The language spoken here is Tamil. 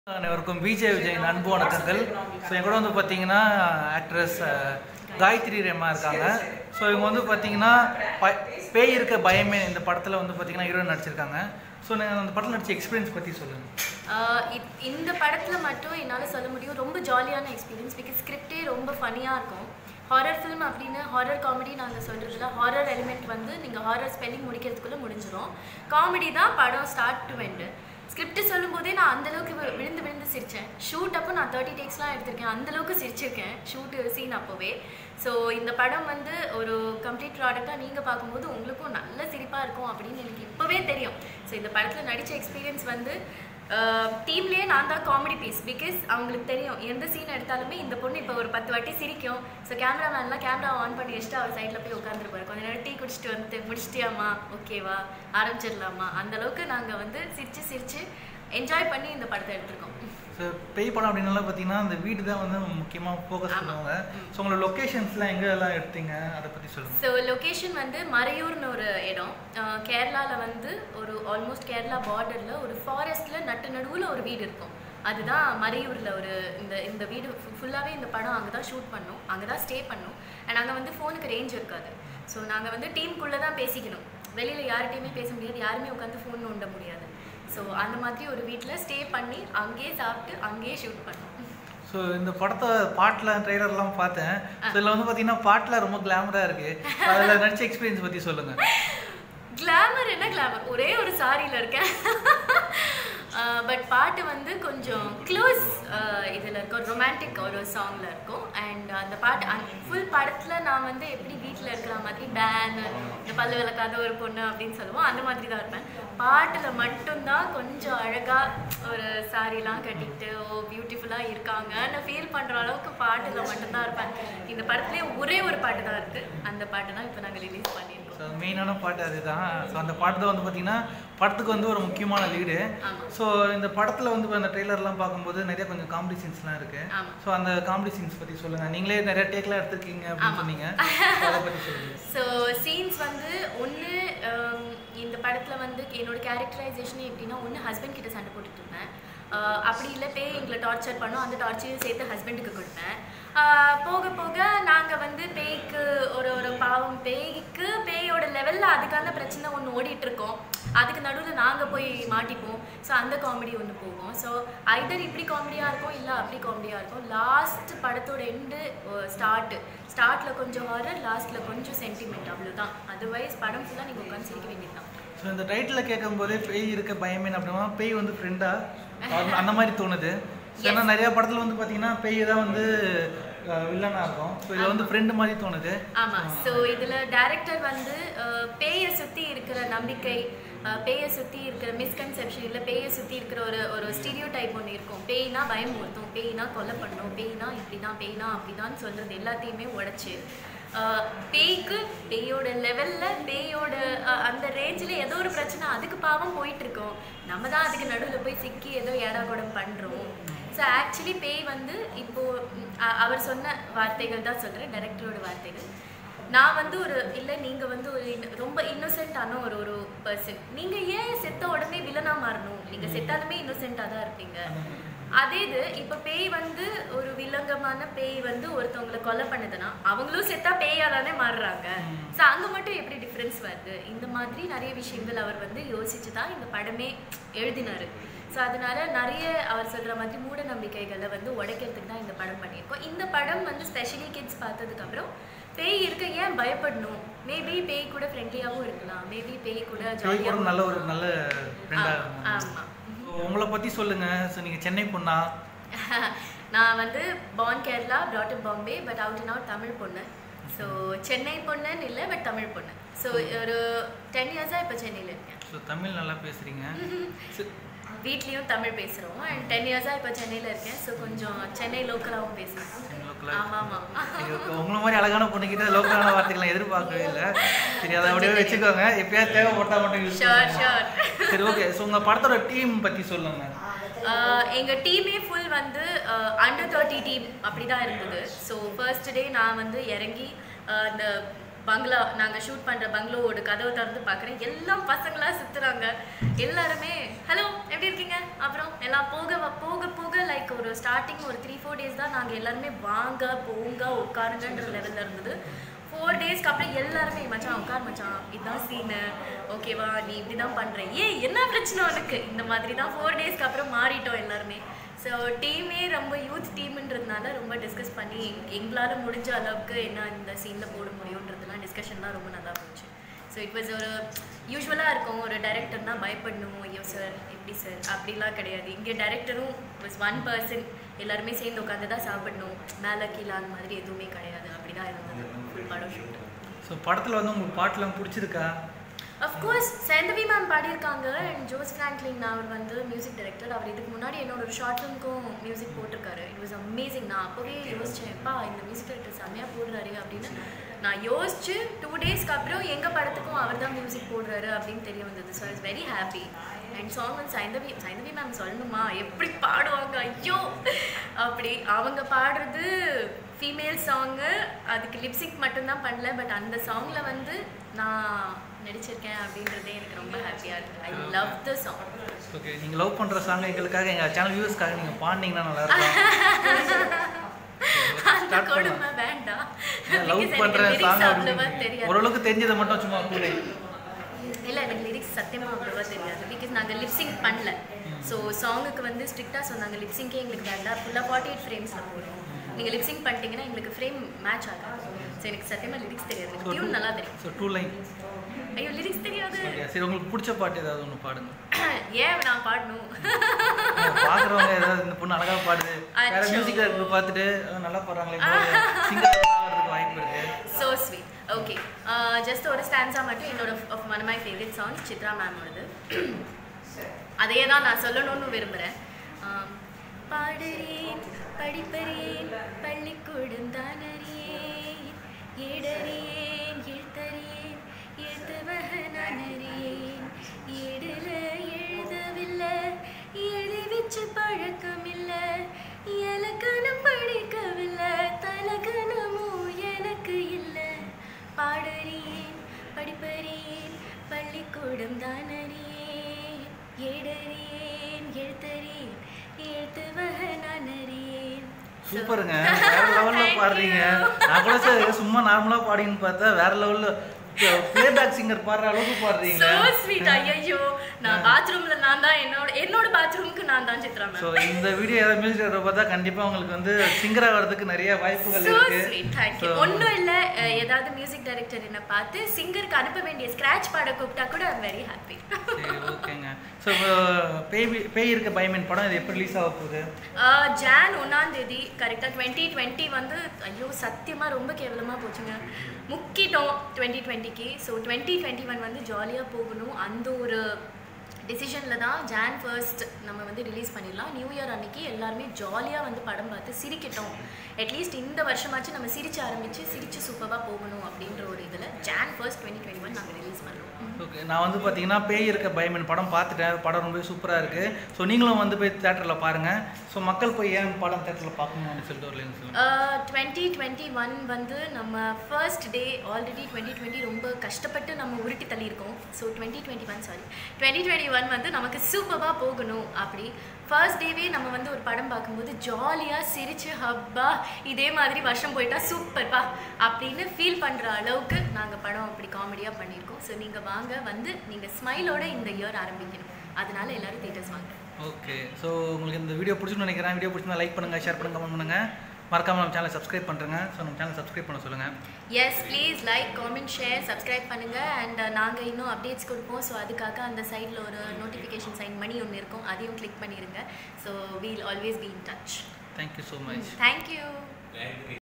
அனைவருக்கும் விஜய் விஜயின் அன்பு வணக்கங்கள் ஸோ என் கூட வந்து பார்த்தீங்கன்னா ஆக்ட்ரஸ் காயத்ரி ரேமா இருக்காங்க ஸோ இவங்க வந்து பார்த்தீங்கன்னா ப- பேய் இருக்க பயமே இந்த படத்தில் வந்து பார்த்தீங்கன்னா ஹீரோயின் நடிச்சிருக்காங்க ஸோ நீங்கள் அந்த படத்தில் நடிச்ச எக்ஸ்பீரியன்ஸ் பற்றி சொல்லுங்கள் ஆஹ் இத்- இந்த படத்தில் மட்டும் என்னால் சொல்ல முடியும் ரொம்ப ஜாலியான எக்ஸ்பீரியன்ஸ் பிகாஸ் ஸ்கிரிப்டே ரொம்ப ஃபனியாக இருக்கும் ஹாரர் ஃபிலிம் அப்படின்னு ஹாரர் காமெடி நாங்கள் சொல்கிறதுல ஹாரர் எலிமெண்ட் வந்து நீங்கள் ஹாரர் ஸ்பெல்லிங் முடிக்கிறதுக்குள்ளே முடிஞ்சிடும் காமெடி தான் படம் ஸ்டார்ட் டு எண்டு ஸ்கிரிப்ட் சொல்லும்போதே நான் அந்த அளவுக்கு வி- விழுந்து விழுந்து சிரித்தேன் ஷூட் அப்போ நான் தேர்ட்டி டேக்ஸ்லாம் எடுத்திருக்கேன் அந்த அளவுக்கு சிரிச்சிருக்கேன் ஷூட் சீன் அப்போவே ஸோ இந்த படம் வந்து ஒரு கம்ப்ளீட் ப்ராடக்டாக நீங்கள் பார்க்கும்போது உங்களுக்கும் நல்ல சிரிப்பாக இருக்கும் அப்படின்னு எனக்கு இப்போவே தெரியும் ஸோ இந்த படத்தில் நடித்த எக்ஸ்பீரியன்ஸ் வந்து டீம்லேயே நான் தான் காமெடி பீஸ் பிகாஸ் அவங்களுக்கு தெரியும் எந்த சீன் எடுத்தாலுமே இந்த பொண்ணு இப்போ ஒரு பத்து வாட்டி சிரிக்கும் ஸோ கேமராமேன்லாம் கேமரா ஆன் பண்ணி வச்சுட்டு அவர் சைடில் போய் உட்காந்துருப்பாரு கொஞ்ச நேரம் டீ குடிச்சிட்டு வந்து முடிச்சிட்டியாமா ஓகேவா ஆரம்பிச்சிடலாமா அந்த அளவுக்கு நாங்கள் வந்து சிரிச்சு சிரிச்சு என்ஜாய் பண்ணி இந்த படத்தை எடுத்திருக்கோம் ஸோ பேய் படம் அப்படின்னால பார்த்தீங்கன்னா அந்த வீடு தான் வந்து முக்கியமாக ஃபோக்கஸ் பண்ணுவாங்க ஸோ உங்களோட லொக்கேஷன்ஸ்லாம் எங்கெல்லாம் எடுத்தீங்க அதை பற்றி சொல்லுங்கள் ஸோ லொக்கேஷன் வந்து மறையூர்னு ஒரு இடம் கேரளாவில் வந்து ஒரு ஆல்மோஸ்ட் கேரளா பார்டரில் ஒரு ஃபாரஸ்ட்டில் நட்டு நடுவில் ஒரு வீடு இருக்கும் அதுதான் மறையூரில் ஒரு இந்த இந்த வீடு ஃபுல்லாகவே இந்த படம் அங்கே தான் ஷூட் பண்ணோம் அங்கே தான் ஸ்டே பண்ணோம் அண்ட் அங்கே வந்து ஃபோனுக்கு ரேஞ்ச் இருக்காது ஸோ நாங்கள் வந்து டீமுக்குள்ளே தான் பேசிக்கணும் வெளியில் யார்கிட்டையுமே பேச முடியாது யாருமே உட்காந்து ஃபோன் நோண்ட முடியாது ஸோ அந்த மாதிரி ஒரு வீட்டில் ஸ்டே பண்ணி அங்கேயே சாப்பிட்டு அங்கேயே ஷூட் பண்ணோம் ஸோ இந்த படத்தை பாட்டில் ட்ரெய்லர்லாம் பார்த்தேன் ஸோ இதில் வந்து பார்த்தீங்கன்னா பாட்டில் ரொம்ப கிளாமராக இருக்குது அதில் நடிச்ச எக்ஸ்பீரியன்ஸ் பற்றி சொல்லுங்கள் கிளாமர் என்ன கிளாமர் ஒரே ஒரு சாரியில் இருக்கேன் பட் பாட்டு வந்து கொஞ்சம் க்ளோஸ் இதில் இருக்கும் ரொமான்டிக் ஒரு சாங்கில் இருக்கும் அண்ட் அந்த பாட்டு ஃபுல் படத்தில் நான் வந்து எப்படி வீட்டில் இருக்கிற மாதிரி பேன் இந்த பல்லு விளக்காத ஒரு பொண்ணு அப்படின்னு சொல்லுவோம் அந்த மாதிரி தான் இருப்பேன் பாட்டில் மட்டும்தான் கொஞ்சம் அழகாக ஒரு சாரிலாம் கட்டிக்கிட்டு ஓ பியூட்டிஃபுல்லாக இருக்காங்கன்னு ஃபீல் பண்ணுற அளவுக்கு பாட்டில் மட்டும்தான் இருப்பேன் இந்த படத்துலேயே ஒரே ஒரு பாட்டு தான் இருக்குது அந்த பாட்டு தான் இப்போ நாங்கள் ரிலீஸ் பண்ணியிருக்கோம் ஸோ மெயினான பாட்டு அதுதான் ஸோ அந்த பாட்டு தான் வந்து பார்த்தீங்கன்னா படத்துக்கு வந்து ஒரு முக்கியமான லீடு ஆமா. ஸோ இந்த படத்தில் வந்து அந்த ட்ரெய்லர்லாம் பார்க்கும்போது நிறைய கொஞ்சம் காமெடி சீன்ஸ்லாம் இருக்குது ஆமா. ஸோ அந்த காமெடி சீன்ஸ் பற்றி சொல்லுங்கள் நீங்களே நிறைய டேக்லாம் எடுத்திருக்கீங்க அப்படின்னு சொன்னீங்க So அதை பற்றி சொல்லுங்கள் ஸோ சீன்ஸ் வந்து ஒன்று இந்த படத்தில் வந்து என்னோட கேரக்டரைசேஷன் எப்படின்னா ஒன்று ஹஸ்பண்ட் கிட்ட சண்டை போட்டுட்டு இருந்தேன் அஹ் அப்படி இல்லை பேய் எங்களை டார்ச்சர் பண்ணோம் அந்த டார்ச்சரையும் சேர்த்து ஹஸ்பண்டுக்கு கொடுப்பேன் அஹ் போக போக நாங்கள் வந்து பேய்க்கு ஒரு ஒரு பாவம் பேய்க்கு பேயோட லெவலில் அதுக்கான பிரச்சனை ஒன்று ஓடிட்டு இருக்கோம் அதுக்கு நடுவில் நாங்கள் போய் மாட்டிப்போம் ஸோ அந்த காமெடி ஒன்று போகும் ஸோ ஐதர் இப்படி காமெடியாக இருக்கும் இல்லை அப்படி காமெடியாக இருக்கும் லாஸ்ட் படத்தோட எண்டு ஸ்டார்ட் ஸ்டார்ட்டில் கொஞ்சம் ஹாரர் லாஸ்ட்டில் கொஞ்சம் சென்டிமெண்ட் அவ்வளோதான் அதர்வைஸ் படம் ஃபுல்லாக நீங்கள் உட்காந்து சிரிக்க வேண்டியதுதான் ஸோ இந்த டைட்டில் கேட்கும்போதே பேய் இருக்க பயமே அப்படின்னா பேய் வந்து ஃப்ரெண்டா அந்த மாதிரி தோணுது So, ஏன்னா நிறைய படத்தில் வந்து பார்த்தீங்கன்னா பேய் தான் வந்து வில்லனாக இருக்கும் ஸோ இதில் வந்து ஃப்ரெண்டு மாதிரி தோணுது ஆமாம் ஸோ இதில் டைரக்டர் வந்து அஹ், பேயை சுற்றி இருக்கிற நம்பிக்கை அஹ், பேயை சுற்றி இருக்கிற மிஸ்கன்செப்ஷன் இல்லை பேயை சுற்றி இருக்கிற ஒரு ஒரு ஸ்டீரியோ டைப் ஒன்று இருக்கும் பேய்னா பயமுறுத்தும் பேய்னா கொலை பண்ணும் பேய்னா இப்படி தான் பேய்னா அப்படி தான் சொல்கிறது எல்லாத்தையுமே உடைச்சு அஹ், பேய்க்கு பேயோட லெவலில் பேயோட அஹ், அந்த ரேஞ்சில் ஏதோ ஒரு பிரச்சனை அதுக்கு பாவம் போயிட்டு இருக்கோம் நம்ம தான் அதுக்கு நடுவில் போய் சிக்கி ஏதோ ஏடா கூடம் பண்ணுறோம் ஸோ ஆக்சுவலி பேய் வந்து இப்போ ம், அ- அவர் சொன்ன வார்த்தைகள் தான் சொல்கிறேன் டைரக்டரோட வார்த்தைகள் நான் வந்து ஒரு இல்லை நீங்கள் வந்து ஒரு இன்ன- ரொம்ப இன்னோசென்ட்டான ஒரு ஒரு பர்சன் நீங்கள் ஏன் செத்த உடனே வில்லனா மாறணும் நீங்கள் செத்தாலுமே இன்னோசென்ட்டாக தான் இருப்பீங்க அதே இது இப்போ பேய் வந்து ஒரு வில்லங்கமான பேய் வந்து ஒருத்தவங்களை கொலை பண்ணுதுன்னா அவங்களும் செத்தா பேயா தானே மாறுறாங்க ஸோ அங்கே மட்டும் எப்படி டிஃப்ரென்ஸ் வருது இந்த மாதிரி நிறைய விஷயங்கள் அவர் வந்து யோசிச்சு தான் இந்த படமே எழுதினாரு ஸோ அதனால நிறைய அவர் சொல்கிற மாதிரி மூட நம்பிக்கைகளை வந்து உடைக்கிறதுக்கு தான் இந்த படம் பண்ணியிருக்கோம் இந்த படம் வந்து ஸ்பெஷலி கிட்ஸ் பார்த்ததுக்கப்புறம் பேய் இருக்க ஏன் பயப்படணும் மேபி பேய் கூட ஃப்ரெண்ட்லியாகவும் இருக்கலாம் மேபி பேய் கூட பேய் கூட ஜாலியாகவும் நல்ல ஒரு நல்ல ஃப்ரெண்டாக ஆமாம் உங்களை பற்றி சொல்லுங்கள் ஸோ நீங்கள் சென்னை பொண்ணா நான் வந்து born Kerala brought up Bombay but out and out Tamil பொண்ணு ஸோ சென்னை பொண்ணுன்னு இல்லை பட் தமிழ் பொண்ணு ஸோ ஒரு டென் இயர்ஸாக இப்போ சென்னையில் இருக்கேன் ஸோ தமிழ் நல்லா பேசுகிறீங்க வீட்லேயும் தமிழ் பேசுகிறோம் அண்ட் டென் இயர்ஸாக இப்போ சென்னையில் இருக்கேன் ஸோ கொஞ்சம் சென்னை லோக்கலாகவும் பேசுகிறேன் லோக்கலாக ஆமாம் ஆமாம் உங்களை மாதிரி அழகான பொண்ணுக்கிட்ட லோக்கலான வார்த்தைகளை எதிர்பார்க்கவே இல்லை சரி அதை அப்படியே வச்சுக்கோங்க எப்பயாவது தேவைப்பட்டா மட்டும் யூஸ் ஷோர் ஷோர் சரி ஓகே ஸோ உங்கள் படத்தோட டீம் பற்றி சொல்லுங்க எங்கள் டீமே ஃபுல் வந்து அண்டர் தேர்ட்டி டீம் அப்படி தான் இருந்தது ஸோ ஃபர்ஸ்ட் டே நான் வந்து இறங்கி ஆஹ் இந்த பங்களா நாங்கள் ஷூட் பண்ணுற பங்களோவோட கதவை திறந்து பார்க்குறேன் எல்லாம் பசங்களா சுற்றுறாங்க எல்லாருமே ஹலோ எப்படி இருக்கீங்க அப்புறம் எல்லாம் போக வ- போக போக லைக் ஒரு ஸ்டார்டிங் ஒரு த்ரீ ஃபோர் டேஸ் தான் நாங்கள் எல்லாருமே வாங்க போங்க உட்காருங்கன்ற லெவலில் இருந்தது ஃபோர் டேஸ்க்கு அப்புறம் எல்லாருமே மச்சான் உட்கார் மச்சான் இதுதான் சீனு ஓகேவா நீ இப்படி தான் பண்ணுற ஏய் என்ன பிரச்சனை உனக்கு இந்த மாதிரி தான் ஃபோர் டேஸ்க்கு அப்புறம் மாறிட்டோம் எல்லாருமே ஸோ டீமே ரொம்ப யூத் டீம்ன்றதுனால ரொம்ப டிஸ்கஸ் பண்ணி எங்களால் முடிஞ்ச அளவுக்கு என்ன இந்த சீனில் போட முடியுன்றதுலாம் டிஸ்கஷன்லாம் ரொம்ப நல்லா போச்சு ஸோ இட் வாஸ் ஒரு யூஸ்வலாக இருக்கும் ஒரு டைரக்டர்னா பயப்படணும் ஐயோ சார் எப்படி சார் அப்படிலாம் கிடையாது இங்கே டைரக்டரும் வாஸ் ஒன் பர்சன் எல்லாருமே சேர்ந்து உட்காந்து தான் சாப்பிடணும் மேலே கீழே அந்த மாதிரி எதுவுமே கிடையாது அப்படி தான் இருந்தது ஃபுல் படம் ஷூட் ஸோ படத்தில் வந்து உங்களுக்கு பாட்டுலாம் பிடிச்சிருக்கா அஃப்கோர்ஸ் சைந்தவி மேம் பாடியிருக்காங்க அண்ட் ஜோஸ் ஃப்ராங்க்லின் அவர் வந்து மியூசிக் டைரக்டர் அவர் இதுக்கு முன்னாடி என்னோட ஒரு ஷார்ட் ஃபிலிம்க்கும் மியூசிக் போட்டிருக்காரு இட் வாஸ் அமேசிங் நான் அப்போவே யோசிச்சேன் எப்பா இந்த மியூசிக் டைரக்டர் செம்மையாக போடுறாரு அப்படின்னு நான் யோசிச்சு டூ டேஸ்க்கு அப்புறம் எங்கள் படத்துக்கும் அவர் தான் மியூசிக் போடுறாரு அப்படின்னு தெரிய வந்தது so is very happy and song வந்து சைந்தவி சைந்தவி மேம் சொல்லணுமா எப்படி பாடுவாங்க ஐயோ அப்படி அவங்க பாடுறது ஃபீமேல் சாங்கு அதுக்கு லிப்சிக் மட்டும்தான் பண்ணல பட் அந்த சாங்கில் வந்து நான் நடிச்சிருக்கேன் அப்படின்றதே எனக்கு ரொம்ப ஹாப்பியாக இருக்குது I love the song okay நீங்கள் லவ் பண்ணுற சாங் எங்களுக்காக எங்கள் சேனல் வியூஸ்க்காக நீங்கள் பாடினீங்கன்னா நல்லா இருக்கும் அந்த கொடுமை வேண்டாம் லவ் Because பண்ணுற எனக்கு சாங் lyrics அவ்வளவா தெரியாது ஓரளவுக்கு தெரிஞ்சதை மட்டும் சும்மா கூட இல்லை எனக்கு லிரிக்ஸ் சத்தியமாக அவ்வளோவா தெரியாது பிகாஸ் நாங்கள் லிப்சிங் பண்ணல ஸோ சாங்குக்கு வந்து ஸ்ட்ரிக்டாக சொன்னாங்க லிப்சிங்கே எங்களுக்கு வேண்டாம் ஃபுல்லாக ஃபார்ட்டி எயிட் ஃப்ரேம்ஸில் போடுறோம் நீங்கள் லிப்சிங் பண்ணிட்டீங்கன்னா எங்களுக்கு ஃப்ரேம் மேட்ச் ஆகாது ஸோ எனக்கு சத்தியமாக லிரிக்ஸ் தெரியாது எனக்கு டியூன் நல்லா தெரியும் ஸோ டூ லைன் ஐயோ லிரிக்ஸ் தெரியாது சரி உங்களுக்கு பிடிச்ச பாட்டு ஏதாவது ஒன்று பாடுங்க ஏன் நான் பாடணும் பார்க்குறவங்க ஏதாவது இந்த பொண்ணு அழகாக பாடுது வேற அச்சோ. மியூசிக் டைரக்டர் பார்த்துட்டு அஹ், நல்லா பாடுறாங்களே சிங்கர் ஆகிறதுக்கு வாய்ப்பு இருக்கு ஸோ ஸ்வீட் ஓகே ஜஸ்ட் ஒரு ஸ்டான்ஸாக மட்டும் என்னோட one my favourite songs Chithra மேமோடது அதையே தான் நான் சொல்லணும்னு விரும்புகிறேன் பாடுறேன் படிப்பறேன் பள்ளிக்கூடம் தானறியேன் ஏடறியேன் எழுத்தறியேன் எழுத்துவக நான் அறியேன் ஏடுல எழுதவில்லை எழுதி வச்சு பழக்கம் இல்லை இலக்கணம் படிக்கவில்லை தலகணமும் எனக்கு இல்லை பாடறியேன் படிப்பறியேன் பள்ளிக்கூடம் தான் அறியேன் ஏடறியேன் எழுத்தறியேன் எழுத்துவக நான் அறியேன் சூப்பருங்க வேற லெவல்ல Thank பாடுறீங்க you. நான் கூட சரி சும்மா நார்மலா பாடின்னு பார்த்தா வேற லெவல்ல பிளேபேக் சிங்கர் பாடுற அளவுக்கு பாடுறீங்க சோ ஸ்வீட் ஐயோ நான் பாத்ரூம்ல நான் தான் என்னோட என்னோட பாத்ரூமுக்கு நான் தான் சித்ரா ஸோ மேம் இந்த வீடியோ ஏதாவது மியூசிக் டைரக்டர் பார்த்தா கண்டிப்பா உங்களுக்கு வந்து சிங்கர் ஆகிறதுக்கு நிறைய வாய்ப்புகள் சோ இருக்கு ஸ்வீட் தேங்க்யூ So, ஒன்றும் இல்லை ஏதாவது மியூசிக் டைரக்டர் என்ன பார்த்து சிங்கருக்கு அனுப்ப வேண்டிய ஸ்க்ராட்ச் பாட கூப்பிட்டா கூட ஐம் வெரி ஹாப்பி சரி ஓகேங்க ஸோ பேய் வி- பேய் இருக்க பயமேன் படம் இது எப்போ ரிலீஸ் ஆக போகுது ஜான் ஒன்றாம் தேதி கரெக்டாக டுவெண்ட்டி டுவெண்ட்டி வந்து ஐயோ சத்தியமாக ரொம்ப கேவலமாக போச்சுங்க முக்கிட்டோம் டுவெண்ட்டி டுவெண்ட்டிக்கு ஸோ டுவெண்ட்டி டுவெண்ட்டி ஒன் வந்து ஜாலியாக போகணும் அந்த ஒரு டிசிஷனில் தான் ஜான் ஃபர்ஸ்ட் நம்ம வந்து ரிலீஸ் பண்ணிடலாம் நியூ இயர் அன்னைக்கு எல்லாருமே ஜாலியாக வந்து படம் பார்த்து சிரிக்கட்டும் அட்லீஸ்ட் இந்த வருஷமாச்சும் நம்ம சிரிச்சு ஆரம்பித்து சிரிச்சு சூப்பராக போகணும் அப்படின்ற ஒரு இதில் Jan first twenty twenty one நாங்கள் ரிலீஸ் பண்ணுறோம் ஓகே நான் வந்து பார்த்தீங்கன்னா பேய் இருக்க பயமேன் படம் பார்த்துட்டேன் படம் ரொம்ப சூப்பராக இருக்குது ஸோ நீங்களும் வந்து போய் தேட்டரில் பாருங்கள் ஸோ மக்கள் போய் ஏன் படம் தேட்டரில் பார்க்கணும் அப்படின்னு சொல்லிட்டு ஒரு லைன் சொல்லுங்கள் டுவெண்ட்டி டுவெண்ட்டி ஒன் வந்து நம்ம first day already twenty twenty ரொம்ப கஷ்டப்பட்டு நம்ம உருட்டி தள்ளியிருக்கோம் so twenty twenty one sorry twenty twenty one வந்து நமக்கு சூப்பராக போகணும் அப்படி ஃபர்ஸ்ட் டேவே நம்ம வந்து ஒரு படம் பார்க்கும்போது ஜாலியாக சிரிச்சு ஹப்பா இதே மாதிரி வருஷம் போயிட்டா சூப்பர்ப்பா அப்படின்னு ஃபீல் பண்ணுற அளவுக்கு நாங்கள் படம் அப்படி காமெடியாக பண்ணியிருக்கோம் ஸோ நீங்கள் வாங்க வந்து நீங்கள் ஸ்மைலோட இந்த இயர் ஆரம்பிக்கணும் அதனால எல்லாரும் தேட்டர்ஸ் வாங்க ஓகே ஸோ உங்களுக்கு இந்த வீடியோ பிடிச்சுன்னு நினைக்கிறேன் வீடியோ பிடிச்சிருந்தா லைக் பண்ணுங்கள் ஷேர் பண்ணுங்க கமெண்ட் பண்ணுங்கள் மறக்காம நம்ம சேனலை சப்ஸ்கிரைப் பண்ணுறேங்க ஸோ நம்ம சேனல் சப்ஸ்கிரைப் பண்ண சொல்லுங்கள் yes please like comment share subscribe பண்ணுங்கள் அண்ட் நாங்கள் இன்னும் அப்டேட்ஸ் கொடுப்போம் ஸோ அதுக்காக அந்த சைடில் ஒரு நோட்டிஃபிகேஷன் சைன் மணி ஒன்று இருக்கும் அதையும் கிளிக் பண்ணிடுங்க so we'll always be in touch thank you so much thank you